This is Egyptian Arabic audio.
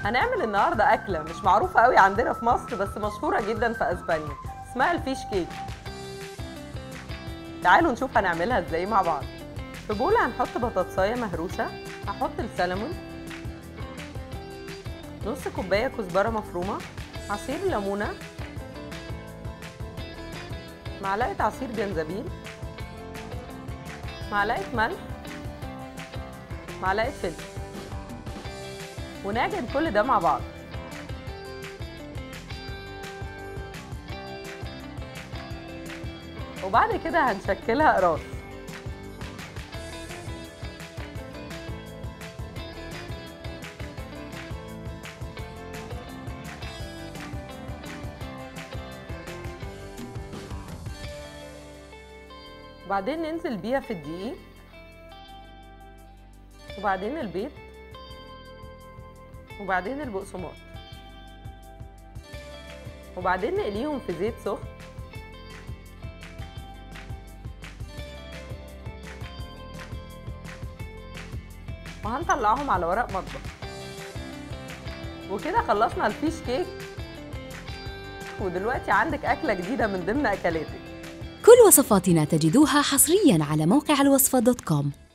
هنعمل النهارده اكله مش معروفه قوي عندنا في مصر بس مشهوره جدا في اسبانيا اسمها الفيش كيك تعالوا نشوف هنعملها ازاي مع بعض في بولة هنحط بطاطساية مهروسة هحط السلمون نص كوباية كزبرة مفرومة عصير ليمونة معلقة عصير جنزبيل معلقة ملح معلقة فلفل ونعجن كل ده مع بعض وبعد كده هنشكلها قراص وبعدين ننزل بيها في الدقيق وبعدين البيض وبعدين البقسماط وبعدين نقليهم في زيت سخن وهنطلعهم على ورق مطبخ وكده خلصنا الفيش كيك ودلوقتي عندك أكلة جديدة من ضمن أكلاتك كل وصفاتنا تجدوها حصريا على موقع الوصفة دوت كوم